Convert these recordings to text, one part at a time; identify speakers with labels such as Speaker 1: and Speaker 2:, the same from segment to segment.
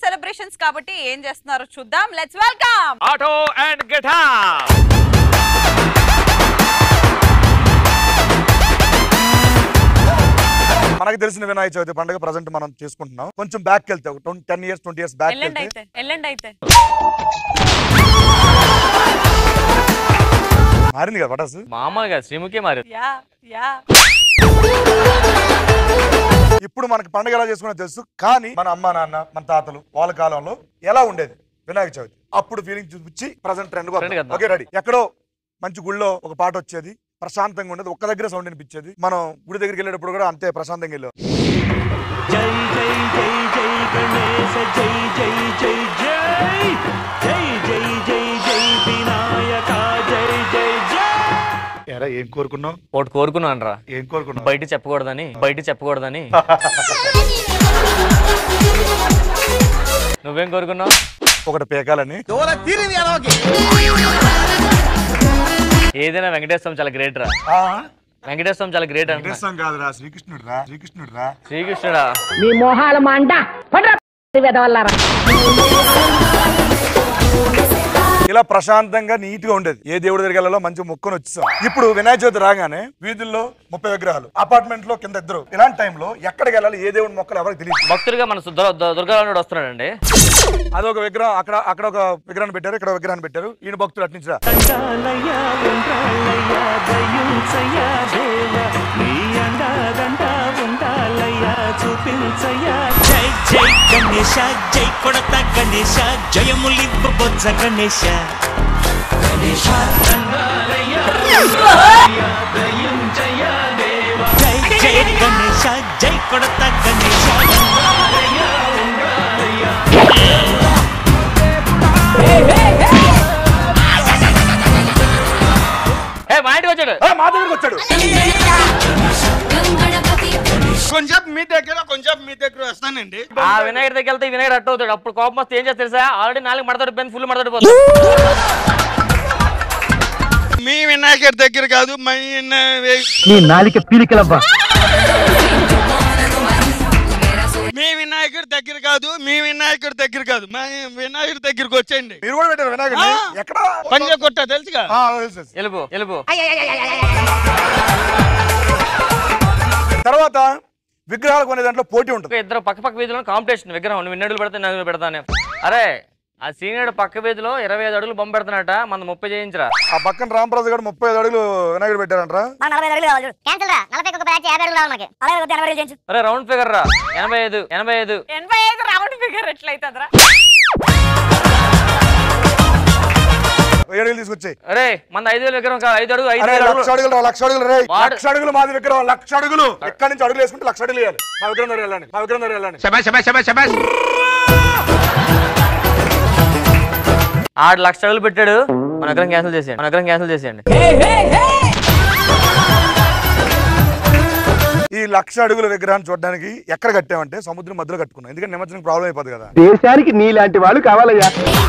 Speaker 1: Celebrations కాబట్టి ఏం చేస్తున్నారో చూద్దాం let's welcome
Speaker 2: auto and guitar
Speaker 3: మనకు తెలిసిన వినాయక చవితి పండుగ ప్రజెంట్ మనం చేసుకుంటున్నాం కొంచెం బ్యాక్ వెళ్తే ten years twenty years back
Speaker 1: ఎల్లండి
Speaker 3: వెళ్తే
Speaker 1: అయితే ఎల్లండి అయితే
Speaker 3: మారింది కదా పటాసు
Speaker 2: మామూలుగా శ్రీముఖి మారి
Speaker 1: యా యా
Speaker 3: ఇప్పుడు మనకి పండుగ ఎలా చేసుకున్నా తెలుసు కానీ మన అమ్మ నాన్న మన తాతలు వాళ్ళ కాలంలో ఎలా ఉండేది వినాయక చవితి అప్పుడు ఫీలింగ్ చూపించి ప్రజెంట్ ట్రెండ్
Speaker 2: Trend కదా.
Speaker 3: ఓకే రెడీ ఎక్కడో మంచి గుళ్ళో ఒక పాట వచ్చేది ప్రశాంతంగా ఉండేది ఒక్క దగ్గర సౌండ్ వినిపించేది మనం గుడి దగ్గరికి వెళ్ళేటప్పుడు కూడా అంతే ప్రశాంతంగా వెళ్ళాం
Speaker 4: జై జై జై జై గణేశ జై జై జై జై జై జై జై జై వినాయక జై జై జై
Speaker 3: ఎరా ఏం కోరుకున్నావు
Speaker 2: ఒకటి కోరుకున్నాను రా
Speaker 3: ఏం కోరుకున్నావు
Speaker 2: బయట చెప్పకూడదని బయట చెప్పకూడదని నువ్వేం కోరుకున్నావు
Speaker 3: ఒకటి పేకాలని
Speaker 2: ఏదైనా వెంకటేశ్వరం చాలా గ్రేట్ రా
Speaker 3: ఆ,
Speaker 2: వెంకటేశ్వరం చాలా గ్రేట్ అంట
Speaker 3: వెంకటేశ్వరం కాదురా శ్రీకృష్ణుడు రా శ్రీకృష్ణుడు రా
Speaker 2: శ్రీకృష్ణుడా
Speaker 5: మీ మొహాల మంట పడ్ర వెదవల్లారా
Speaker 3: ఇలా ప్రశాంతంగా నీట్ గా ఉండేది ఏ దేవుడి దగ్గరికి వెళ్ళాలో మంచి మొక్కుని వచ్చేసాం ఇప్పుడు వినాయక చవితి రాగానే వీధుల్లో ముప్పై విగ్రహాలు అపార్ట్మెంట్ లో కింద ఇద్దరు ఇలాంటి టైంలో ఎక్కడికి వెళ్ళాలి ఏ దేవుడి మొక్కలు ఎవరికి తెలియదు
Speaker 2: భక్తుడిగా మన దుర్గా దుర్గారావుడు వస్తున్నాడండి
Speaker 3: అదొక విగ్రహం అక్కడ అక్కడ ఒక విగ్రహాన్ని పెట్టారు ఇక్కడ ఒక విగ్రహాన్ని పెట్టారు ఈయన భక్తులు అట్నుంచిరా
Speaker 4: దండాలయ్యా ఉండాలయ్యా దయ్యుంచయ్యా దేవ నీ అండాదండ ఉండాలయ్యా చూపించయ్యా జై జై గణేశ జై కొడత గణేశ జయములివ్వ బొజ్జ గణేశ గణేశ జై జై గణేశ జై కొడత గణేశ
Speaker 2: ఏ మా ఇంటికి వచ్చాడు
Speaker 3: ఆ, మా దగ్గరికి వచ్చాడు
Speaker 6: కొంచెం మీ దగ్గర కొంచెం మీ దగ్గర వస్తానండి
Speaker 2: ఆ వినాయకుడి దగ్గర వెళ్తే ఈ వినాయకుడు అట్ట అవుతాడు అప్పుడు కోపం వస్తే ఏం చేస్తారు తెలుసా ఆల్రెడీ నాలుగు మడతాడు పెన్ ఫుల్ మడతాడు పోతుంది
Speaker 6: మీ వినాయకుడి దగ్గర కాదు మీ వినా-
Speaker 5: నీ నాలిక పీలికలవ్వా
Speaker 6: మీ వినాయకుడి దగ్గర కాదు మీ వినాయకుడి దగ్గర కాదు మా వినాయకుడి దగ్గరికి వచ్చేయండి
Speaker 3: మీరు కూడా పెట్టారు వినాయకుడిని
Speaker 6: ఆ.
Speaker 3: ఎక్కడ
Speaker 6: పంజా కొట్ట తెలుసుగా
Speaker 3: ఆ, తెలుసు, తెలుసు.
Speaker 2: ఎలుపు ఎలుపు
Speaker 3: తర్వాత విగ్రహాలు కొనే దాంట్లో పోటీ
Speaker 2: ఒక
Speaker 3: ఉంటుంది
Speaker 2: ఇద్దరు పక్క పక్క వీధిలో కాంపిటీషన్ విగ్రహం నువ్వు ఇన్ని అడుగులు పెడితే నేను అడుగులు పెడతానే అరే ఆ సీనియర్ పక్క వీధిలో ఇరవై ఐదు అడుగులు బొమ్మ పెడుతున్నట మన ముప్పై చేయించరా
Speaker 3: ఆ పక్కన రామప్రసాద్ గారు ముప్పై ఐదు అడుగులు వినాయకుడు పెట్టారంటారా
Speaker 7: మా నలభై ఐదు అడుగులు కావాలి చూడు క్యాన్సిల్ రా నలభై ఒక బ్యాచ్ యాభై అడుగులు కావాలి మనకి అలాగే ఒక ఎనభై అడుగులు చేయించు
Speaker 2: అరే రౌండ్ ఫిగర్ రా ఎనభై ఐదు ఎనభై ఐదు
Speaker 1: ఎనభై ఐదు రౌండ్ ఫిగర్ ఎట్లయితుందిరా
Speaker 3: ఏడు వేలు తీసుకొచ్చాయి
Speaker 2: అరే మన ఐదు వేలు విగ్రహం కాదు ఐదు అడుగు ఐదు
Speaker 3: అరే
Speaker 2: వేలు
Speaker 3: లక్ష
Speaker 2: అడుగులు
Speaker 3: అడుగులు రా, లక్ష అడుగులు రే
Speaker 2: వాడు-
Speaker 3: లక్ష అడుగులు మాది విగ్రహం లక్ష అడుగులు ఎక్కడి నుంచి అడుగులు వేసుకుంటే లక్ష అడుగులు వేయాలి మా విగ్రహం దగ్గర వెళ్ళండి మా విగ్రహం దగ్గర వెళ్ళండి
Speaker 2: ఆడు లక్ష అడుగులు పెట్టాడు మన విగ్రహం క్యాన్సిల్ చేసేయండి మన విగ్రహం క్యాన్సిల్ చేసేయండి
Speaker 3: ఈ లక్ష అడుగుల విగ్రహాన్ని చూడడానికి ఎక్కడ కట్టామంటే సముద్రం మధ్యలో కట్టుకున్నాం ఎందుకంటే నిమజ్జనం ప్రాబ్లం అయిపోతుంది కదా
Speaker 5: దేశానికి నీలాంటి వాళ్ళు కావాలయ్యా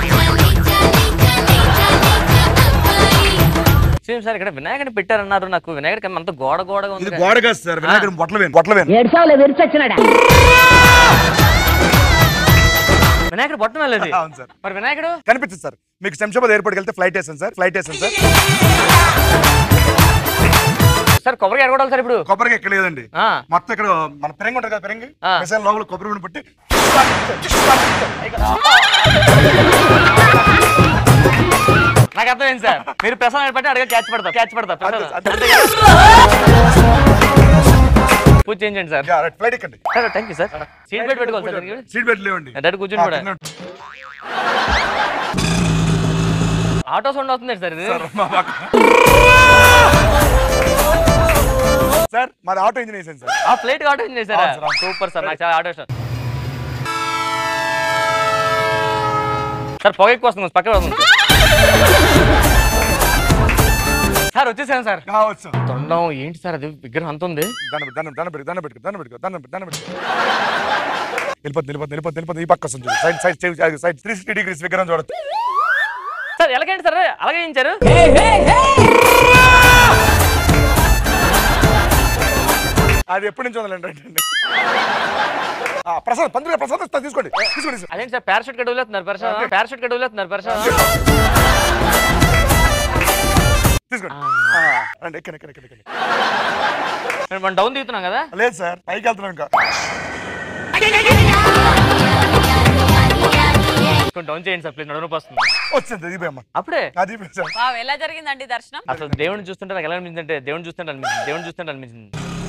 Speaker 2: సేమ్ సార్ ఇక్కడ వినాయకుడిని పెట్టారన్నారు నాకు వినాయకుడికి అంత గోడ గోడగా
Speaker 3: ఇది
Speaker 2: ఉంది
Speaker 3: గోడ కాదు సార్ వినాయకుడు బొట్లవేను బొట్లవేను
Speaker 5: ఏడ్చావులే విరిచొచ్చినాడా
Speaker 2: వినాయకుడు బొట్టం వెళ్ళేది
Speaker 3: అవును సార్
Speaker 2: మరి వినాయకుడు
Speaker 3: కనిపించదు సార్ మీకు శంషాబాద్ ఎయిర్పోర్ట్కి వెళ్తే ఫ్లైట్ వేసాను సార్ ఫ్లైట్ వేసాను సార్
Speaker 2: సార్ కొబ్బరి ఎడగొడాలి సార్ ఇప్పుడు
Speaker 3: కొబ్బరికి ఎక్కడ లేదండి
Speaker 2: ఆ,
Speaker 3: మొత్తం ఇక్కడ మన పెరంగి ఉంటుంది కదా పెరంగి
Speaker 2: ఆ.
Speaker 3: మిసైల్ లోపల కొబ్బరి గుండు పెట్టి
Speaker 2: నాకు అర్థమైంది సార్ మీరు ప్రసాదం పెట్టి అడిగా క్యాచ్ పడతా క్యాచ్ పడతా ప్రసాదం.
Speaker 3: అంతే,
Speaker 2: అంతే కదా? పూజ చేయించండి సార్
Speaker 3: ఫ్లైట్ ఎక్కండి
Speaker 2: sir thank you sir seat belt పెట్టుకోవాలి సార్ దీనికి.
Speaker 3: సీట్ బెల్ట్ లేవండి
Speaker 2: డైరెక్ట్ కూర్చొని
Speaker 3: ఆ,
Speaker 2: కూడా
Speaker 3: కింద-
Speaker 2: ఆటో సౌండ్ అవుతుంది సార్ ఇది
Speaker 3: మా పక్క. సార్ మాది ఆటో ఇంజిన్ వేసాను సార్
Speaker 2: ఆ ప్లేట్ ఆటో చేశారా
Speaker 3: అవును సార్, అవును.
Speaker 2: సూపర్ సార్ నాకు చాలా ఆటో ఇష్టం సార్ పొగ ఎక్కువ వస్తుంది పక్కన వస్తుంది సార్ వచ్చేసాను సార్
Speaker 3: కావచ్చు
Speaker 2: తొండం ఏంటి సార్ అది విగ్రహం అంత ఉంది
Speaker 3: దండం దండం దండం పెట్టుకో దండం పెట్టుకో దండం పెట్టుకో దండం పెట్టుకో దండం పెట్టుకో వెళ్ళిపోతుంది వెళ్ళిపోతుంది వెళ్ళిపోతుంది వెళ్ళిపోతుంది ఈ పక్క వస్తుంది చూడు. Side side side side three sixty degrees విగ్రహం చూడొచ్చు
Speaker 2: సార్ ఎలాగండి సార్ అలాగే చేయించారు
Speaker 3: అది ఎప్పటి నుంచి ఉందండి ఆ, ప్రసాద్ పంతులు ప్రసాద్ ఇస్తా, తీసుకోండి తీసుకోండి తీసుకోండి.
Speaker 2: అదేంటి సార్ పారాషూట్ గడ్డ వదిలేస్తున్నారు పరిశ్రమ పారాషూట్ గడ్డ వదిలేస్తున్నారు పరిశ్రమ
Speaker 3: తీసుకోండి ఆ, రండి ఎక్కండి ఎక్కండి ఎక్కండి ఎక్కండి.
Speaker 2: మనం డౌన్ దిగుతున్నాం కదా
Speaker 3: లేదు సార్ పైకి వెళ్తున్నాం ఇంకా
Speaker 2: కొంచెం డౌన్ చేయండి సార్ ప్లీజ్ నడుపు వస్తుంది
Speaker 3: వచ్చింది దిగిపోయమ్మా
Speaker 2: అప్పుడే
Speaker 3: అది సార్
Speaker 1: వావ్ ఎలా జరిగిందండి దర్శనం
Speaker 2: అసలు దేవుడిని చూస్తుంటే నాకు ఎలా అనిపించింది అంటే దేవుడిని చూస్తుంటే అనిపించింది దేవుడిని చూస్తుంటే అనిపించింది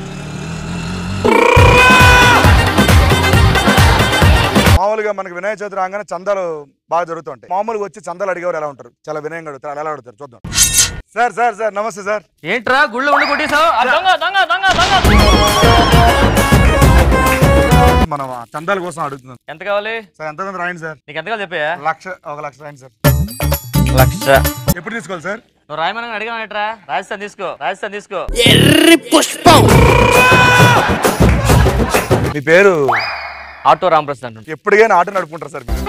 Speaker 3: మామూలుగా మనకి వినాయక చవితి రాగానే చందాలు బాగా జరుగుతుంటాయి మామూలుగా వచ్చి చందాలు అడిగేవారు ఎలా ఉంటారు చాలా వినయంగా అడుగుతారు అలా ఎలా అడుగుతారు చూద్దాం సార్ సార్ సార్ నమస్తే సార్
Speaker 2: ఏంట్రా గుళ్ళో ఉండి కొట్టేసావు ఆ దొంగ దొంగ దొంగ దొంగ
Speaker 3: మనం ఆ చందాల కోసం అడుగుతున్నాం
Speaker 2: ఎంత కావాలి
Speaker 3: సార్ ఎంతమంది రాయండి సార్
Speaker 2: నీకు ఎంత కావాలి చెప్పాయా
Speaker 3: లక్ష ఒక లక్ష రాయండి సార్
Speaker 2: లక్ష
Speaker 3: ఎప్పుడు తీసుకోవాలి సార్
Speaker 2: నువ్వు రాయమని అడిగానట్రా రాజస్థాన్ తీసుకో రాజస్థాన్ తీసుకో
Speaker 3: మీ పేరు
Speaker 2: ఆటో రామప్రసాద్ అంటుండు.
Speaker 3: ఎప్పటికైనా ఆటో నడుపుకుంటారు సార్ మీరు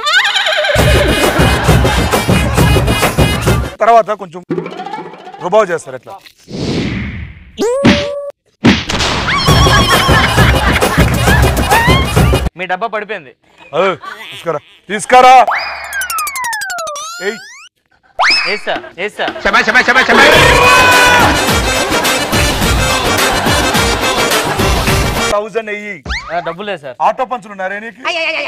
Speaker 3: తర్వాత కొంచెం రుబావు చేస్తారు ఎట్లా
Speaker 2: మీ డబ్బా పడిపోయింది
Speaker 3: ఓ, తీసుకురా తీసుకురా ఏయ్
Speaker 2: వేస్తా వేస్తా
Speaker 3: థౌజండ్ అయ్యి
Speaker 2: ఆ, డబ్బులు లేదు సార్
Speaker 3: ఆటో పంచులు ఉన్నారే నీకు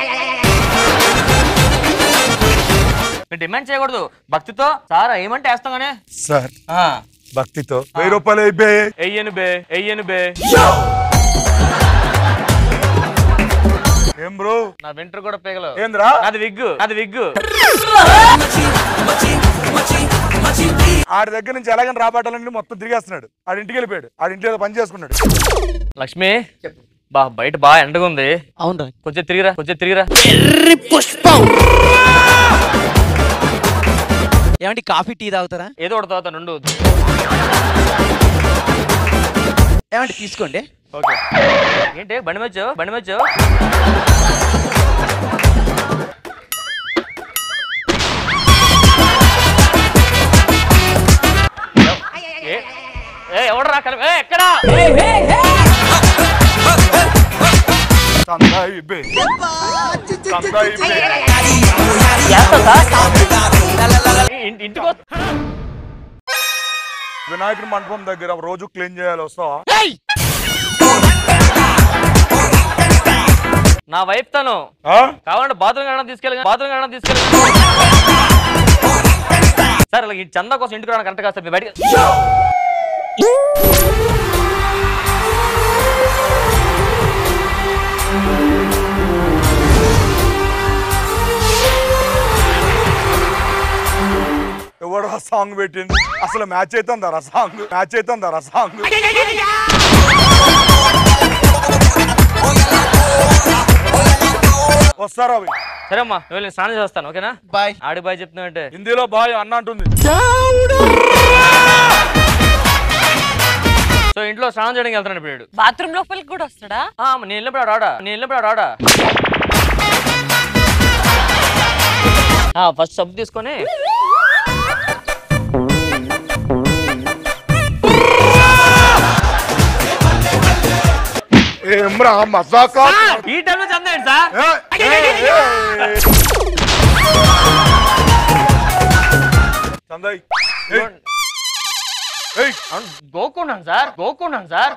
Speaker 2: మీరు డిమాండ్ చేయకూడదు భక్తితో సార్ ఏమంటే వేస్తాం కానీ
Speaker 3: సార్
Speaker 2: ఆ,
Speaker 3: భక్తితో వెయ్యి రూపాయలు అయిపోయి
Speaker 2: ఎయ్యను బే ఎయ్యను బే
Speaker 3: ఏం బ్రో
Speaker 2: నా వెంట్రు కూడా పేగలు
Speaker 3: ఏంద్రా
Speaker 2: నాది విగ్గు నాది విగ్గు
Speaker 3: ఆడి దగ్గర నుంచి ఎలాగని రాబట్టాలని మొత్తం తిరిగేస్తున్నాడు ఆడి ఇంటికి వెళ్ళిపోయాడు ఆడి ఇంట్లో ఏదో పని చేసుకున్నాడు
Speaker 2: లక్ష్మి బా బయట బాగా ఎండగా ఉంది
Speaker 6: అవునరా
Speaker 2: కొంచెం తిరిగిరా కొంచెం తిరిగిరా
Speaker 6: ఏమంటే కాఫీ టీ తాగుతారా
Speaker 2: ఏదో ఒకటి తర్వాత రెండు
Speaker 6: ఏమంటే తీసుకోండి
Speaker 2: ఓకే ఏంటి బండి మచ్చు బండి మచ్చు ఏ- ఏ ఎవడు రా కల- ఏ, ఎక్కడా
Speaker 3: చందా అయిపోయి చందా అయిపోయి
Speaker 2: ఇ- ఇంటికి వస్తా
Speaker 3: వినాయకుడి మండపం దగ్గర రోజు క్లీన్ చేయాలి వస్తావా
Speaker 2: నా వైఫ్ తను
Speaker 3: ఆ?
Speaker 2: కావాలంటే బాత్రూమ్ కడడం తీసుకెళ్ళి బాత్రూమ్ కడడం తీసుకెళ్ళి సార్ ఇలా ఈ చందా కోసం ఇంటికి రావడం కరెక్ట్ కాదు సార్ మీరు బయటకి
Speaker 3: ఎవడో సాంగ్ పెట్టింది అసలు మ్యాచ్ అవుతుందా రా సాంగ్ మ్యాచ్ అవుతుందా రా సాంగ్ వస్తారా అవి
Speaker 2: సరే అమ్మా నువ్వు వెళ్ళి స్నానం చేస్తాను ఓకేనా
Speaker 6: బాయ్
Speaker 2: ఆడి బాయ్ చెప్తున్నావు అంటే
Speaker 3: హిందీలో బాయ్ అన్న అంటుంది
Speaker 2: సో ఇంట్లో స్నానం చేయడానికి వెళ్తున్నాడు ఇప్పుడు వీడు.
Speaker 1: బాత్రూమ్ లోపలికి కూడా వస్తాడా
Speaker 2: ఆ, నేను వెళ్ళినప్పుడు ఆడ ఆడా నేను వెళ్ళినప్పుడు ఆడ ఆడా ఫస్ట్ సబ్బు తీసుకొని
Speaker 3: ఏమ్రా మజాకా
Speaker 2: ఈ టైంలో చందండి సార్
Speaker 3: ఏ, ఏ, ఏ. చందాయ్ ఏయ్, ఏయ్.
Speaker 2: అవును, గోకున్నాను సార్ గోకున్నాను సార్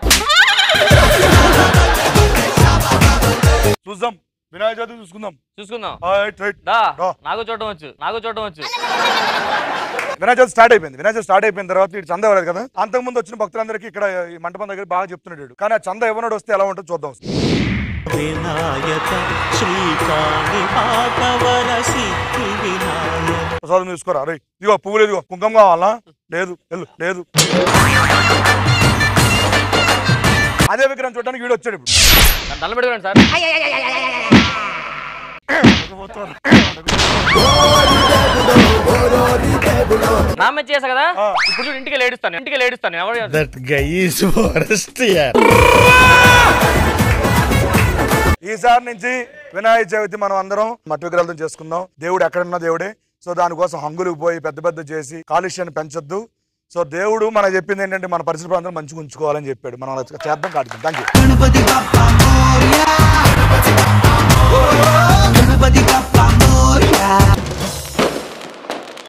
Speaker 3: చూద్దాం వినాయక చవితి చూసుకుందాం
Speaker 2: చూసుకుందాం
Speaker 3: ఆ, రైట్, రైట్.
Speaker 2: దా
Speaker 3: దా.
Speaker 2: నాకు చూడటం వచ్చు నాకు చూడటం వచ్చు
Speaker 3: వినాయక చవితి స్టార్ట్ అయిపోయింది వినాయక చవితి స్టార్ట్ అయిపోయిన తర్వాత ఇటు చంద ఇవ్వలేదు కదా అంతకు ముందు వచ్చిన భక్తులందరికీ ఇక్కడ ఈ మంటపం దగ్గర బాగా చెప్తున్నాడు వీడు. కానీ ఆ చంద ఇవ్వనోడు వస్తే ఎలా ఉంటుందో చూద్దాం
Speaker 4: వినాయక శ్రీకాణిపాకవర సిద్ధి వినాయక
Speaker 3: ప్రసాదం తీసుకోరా రే ఇదిగో పువ్వులు ఇదిగో కుంకుమ కావాలా లేదు వెళ్ళు లేదు అదే విగ్రహం చూడడానికి వీడు వచ్చాడు ఇప్పుడు
Speaker 2: నన్ను తల్లబెట్టుకోండి సార్ నా మెచ్చి చేసా కదా
Speaker 3: ఆ.
Speaker 2: ఇప్పుడు చూడు ఇంటికి లేడుస్తాను ఇంటికి లేడుస్తాను ఎవరు
Speaker 8: That guy is worst, yeah.
Speaker 3: ఈసారి నుంచి వినాయక చవితి మనం అందరం మట్టి విగ్రహాలతో చేసుకుందాం దేవుడు ఎక్కడున్నా దేవుడే సో దానికోసం హంగులకు పోయి పెద్ద పెద్ద చేసి కాలుష్యాన్ని పెంచొద్దు సో దేవుడు మనకు చెప్పింది ఏంటంటే మన పరిసర ప్రాంతాలు మంచిగా ఉంచుకోవాలని చెప్పాడు మనం అలా చేద్దాం కాటుదాం థ్యాంక్ యూ